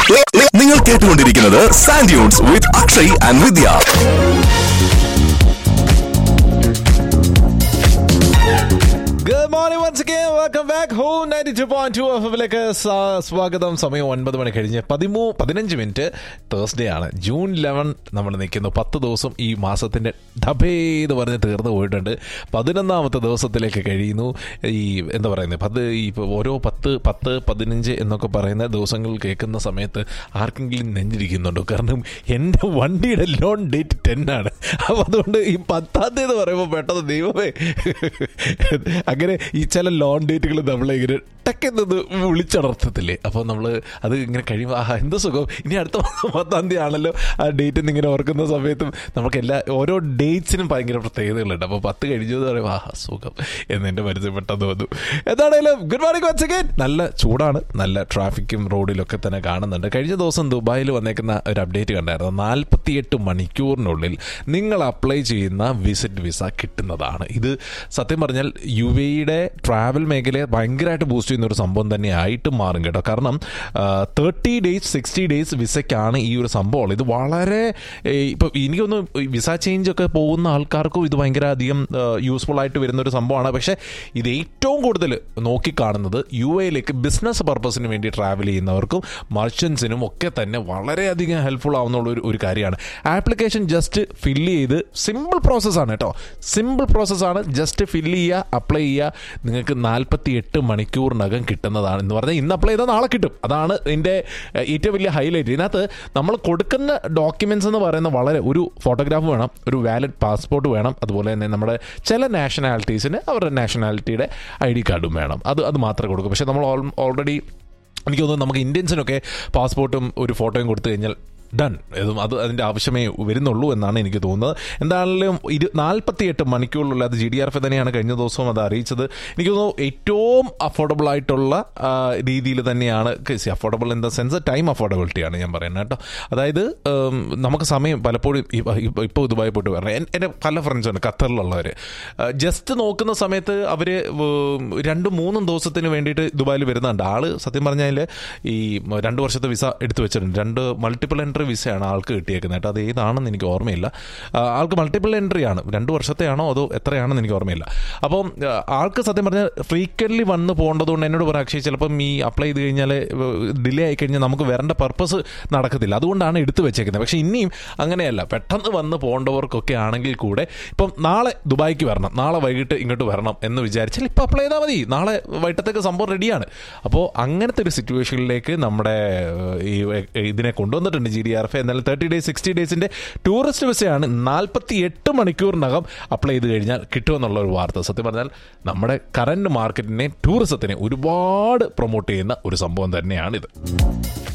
നിങ്ങൾ കേട്ടുകൊണ്ടിരിക്കുന്നത് sand dunes with Akshay and Vidya good morning once again welcome back home ninety two point two എഫിലേക്ക് സ്വാഗതം സമയം ഒൻപത് മണി കഴിഞ്ഞ് പതിമൂ പതിനഞ്ച് മിനിറ്റ് തേഴ്സ്ഡേ ആണ് ജൂൺ ലെവൻ നമ്മൾ നിൽക്കുന്നു പത്ത് ദിവസം ഈ മാസത്തിന്റെ ഡബേ എന്ന് പറഞ്ഞ് തീർന്നു പോയിട്ടുണ്ട് പതിനൊന്നാമത്തെ ദിവസത്തിലേക്ക് കഴിയുന്നു ഈ എന്താ പറയുന്നത് പത് ഈ ഇപ്പൊ ഓരോ പത്ത് പത്ത് പതിനഞ്ച് എന്നൊക്കെ പറയുന്ന ദിവസങ്ങൾ കേൾക്കുന്ന സമയത്ത് ആർക്കെങ്കിലും നെഞ്ചിരിക്കുന്നുണ്ടോ കാരണം എൻ്റെ വണ്ടിയുടെ ലോൺ ഡേറ്റ് ടെൻ ആണ് അപ്പോൾ അതുകൊണ്ട് ഈ പത്താം തീയതി എന്ന് പറയുമ്പോൾ പെട്ടെന്ന് ദൈവമേ അങ്ങനെ ഈ ചില ലോൺ ഡേറ്റുകൾ നമ്മളെ ഇങ്ങനെ ടക്കെന്നത് വിളിച്ചടർത്തത്തില്ലേ അപ്പോൾ നമ്മൾ അത് ഇങ്ങനെ കഴിയുമ്പോൾ ആഹാ എന്ത് സുഖം ഇനി അടുത്ത മാസം പത്താം തീയതി ആണല്ലോ ആ ഡേറ്റ് ഇങ്ങനെ ഓർക്കുന്ന സമയത്തും നമുക്ക് എല്ലാ ഓരോ ഡേറ്റ്സിനും ഭയങ്കര പ്രത്യേകതകളുണ്ട് അപ്പോൾ പത്ത് കഴിഞ്ഞു എന്ന് പറയുമ്പോൾ ആഹാ സുഖം എന്ന് എൻ്റെ മനസ്സിൽ പെട്ടെന്ന് വന്നു എന്താണേലും ഗുഡ് മോർണിംഗ് വൺസ് അഗൈൻ നല്ല ചൂടാണ് നല്ല ട്രാഫിക്കും റോഡിലൊക്കെ തന്നെ കാണുന്നുണ്ട് കഴിഞ്ഞ ദിവസം ദുബായിൽ വന്നേക്കുന്ന ഒരു അപ്ഡേറ്റ് കണ്ടായിരുന്നു നാൽപ്പത്തിയെട്ട് മണിക്കൂറിനുള്ളിൽ നിങ്ങൾ അപ്ലൈ ചെയ്യുന്ന വിസിറ്റ് വിസ കിട്ടുന്നതാണ് ഇത് സത്യം പറഞ്ഞാൽ യു എയുടെ ട്രാവൽ മേഖലയെ ഭയങ്കരമായിട്ട് ബൂസ്റ്റ് ചെയ്യുന്ന ഒരു സംഭവം തന്നെ ആയിട്ട് മാറും കേട്ടോ കാരണം തേർട്ടി ഡേയ്സ് സിക്സ്റ്റി ഡേയ്സ് വിസയ്ക്കാണ് ഈ ഒരു സംഭവം ഇത് വളരെ ഇപ്പം എനിക്കൊന്ന് വിസ ചേഞ്ച് ഒക്കെ പോകുന്ന ആൾക്കാർക്കും ഇത് ഭയങ്കര അധികം യൂസ്ഫുൾ ആയിട്ട് വരുന്ന ഒരു സംഭവമാണ് പക്ഷേ ഇത് ഏറ്റവും കൂടുതൽ നോക്കിക്കാണുന്നത് യു എയിലേക്ക് ബിസിനസ് പർപ്പസിന് വേണ്ടി ട്രാവൽ ചെയ്യുന്നവർക്കും മർച്ചൻസിനും ഒക്കെ തന്നെ വളരെയധികം ഹെൽപ്ഫുൾ ആവുന്ന ഒരു ഒരു കാര്യമാണ് ആപ്ലിക്കേഷൻ ജസ്റ്റ് ഫില്ല് ചെയ്ത് സിമ്പിൾ പ്രോസസ്സാണ് കേട്ടോ സിമ്പിൾ പ്രോസസ്സാണ് ജസ്റ്റ് ഫില്ല് ചെയ്യുക അപ്ലൈ ചെയ്യുക നിങ്ങൾക്ക് നാൽപ്പത്തി എട്ട് മണിക്കൂറിനകം കിട്ടുന്നതാണ് എന്ന് പറഞ്ഞാൽ ഇന്ന് അപ്ലൈ ചെയ്താൽ നാളെ കിട്ടും അതാണ് ഇതിൻ്റെ ഏറ്റവും വലിയ ഹൈലൈറ്റ് ഇതിനകത്ത് നമ്മൾ കൊടുക്കുന്ന ഡോക്യുമെൻറ്റ്സ് എന്ന് പറയുന്ന വളരെ ഒരു ഫോട്ടോഗ്രാഫ് വേണം ഒരു വാലിഡ് പാസ്പോർട്ട് വേണം അതുപോലെ തന്നെ നമ്മുടെ ചില നാഷണാലിറ്റീസിന് അവരുടെ നാഷണാലിറ്റിയുടെ ഐ ഡി കാർഡും വേണം അത് അത് മാത്രമേ കൊടുക്കൂ പക്ഷേ നമ്മൾ ഓൾറെഡി എനിക്ക് തോന്നുന്നു നമുക്ക് ഇന്ത്യൻസിനൊക്കെ പാസ്പോർട്ടും ഒരു ഫോട്ടോയും കൊടുത്തു കഴിഞ്ഞാൽ ഡൺ ഇതും അത് അതിൻ്റെ ആവശ്യമേ വരുന്നുള്ളൂ എന്നാണ് എനിക്ക് തോന്നുന്നത് എന്താണെങ്കിലും ഇരു നാൽപ്പത്തിയെട്ട് മണിക്കൂറിലുള്ള അത് ജി ഡി ആർ എഫ് തന്നെയാണ് കഴിഞ്ഞ ദിവസവും അത് അറിയിച്ചത് എനിക്ക് തോന്നുന്നു ഏറ്റവും അഫോർഡബിൾ ആയിട്ടുള്ള രീതിയിൽ തന്നെയാണ് affordable in the sense time അഫോർഡബിലിറ്റിയാണ് ഞാൻ പറയുന്നത് കേട്ടോ അതായത് നമുക്ക് സമയം പലപ്പോഴും ഇപ്പോൾ ദുബായി പോയിട്ട് വരണം എൻ്റെ പല ഫ്രണ്ട്സുണ്ട് ഖത്തറിലുള്ളവർ ജസ്റ്റ് നോക്കുന്ന സമയത്ത് അവർ രണ്ടും മൂന്നും ദിവസത്തിന് വേണ്ടിയിട്ട് ദുബായിൽ വരുന്നുണ്ട് ആള് സത്യം പറഞ്ഞാൽ ഈ രണ്ട് വർഷത്തെ വിസ എടുത്തു വെച്ചിട്ടുണ്ട് രണ്ട് മൾട്ടിപ്പിൾ എൻട്രി വിസയാണ് ആൾക്ക് കിട്ടിയേക്കുന്നത് കേട്ടോ അത് ഏതാണെന്ന് എനിക്ക് ഓർമ്മയില്ല ആൾക്ക് മൾട്ടിപ്പിൾ എൻട്രി ആണ് രണ്ട് വർഷത്തെയാണോ അതോ എത്രയാണെന്ന് എനിക്ക് ഓർമ്മയില്ല അപ്പം ആൾക്ക് സത്യം പറഞ്ഞാൽ ഫ്രീക്വൻ്റ്ലി വന്ന് പോകേണ്ടതുകൊണ്ട് എന്നോട് പറയാം അക്ഷയ് ചിലപ്പം ഈ അപ്ലൈ ചെയ്ത് കഴിഞ്ഞാൽ ഡിലേ ആയി കഴിഞ്ഞാൽ നമുക്ക് വരേണ്ട പർപ്പസ് നടക്കത്തില്ല അതുകൊണ്ടാണ് എടുത്തു വെച്ചേക്കുന്നത് പക്ഷേ ഇനിയും അങ്ങനെയല്ല പെട്ടെന്ന് വന്ന് പോകേണ്ടവർക്കൊക്കെ ആണെങ്കിൽ കൂടെ ഇപ്പം നാളെ ദുബായിക്ക് വരണം നാളെ വൈകിട്ട് ഇങ്ങോട്ട് വരണം എന്ന് വിചാരിച്ചാൽ ഇപ്പം അപ്ലൈ ചെയ്താൽ മതി നാളെ വൈകിട്ടത്തേക്ക് സംഭവം റെഡിയാണ് അപ്പോൾ അങ്ങനത്തെ ഒരു സിറ്റുവേഷനിലേക്ക് നമ്മുടെ ഈ ഇതിനെ കൊണ്ടുവന്നിട്ടുണ്ട് ജി ഡി ആർ എഫ് എന്നാൽ തേർട്ടി ഡേയ്സ് സിക്സ്റ്റി ഡേയ്സിൻ്റെ ടൂറിസ്റ്റ് വിസയാണ് നാൽപ്പത്തി എട്ട് മണിക്കൂറിനകം അപ്ലൈ ചെയ്ത് കഴിഞ്ഞാൽ കിട്ടുമെന്നുള്ള ഒരു വാർത്ത സത്യം പറഞ്ഞാൽ നമ്മുടെ കറണ്ട് മാർക്കറ്റിനെ ടൂറിസത്തിനെ ഒരുപാട് പ്രൊമോട്ട് ചെയ്യുന്ന ഒരു സംഭവം തന്നെയാണിത്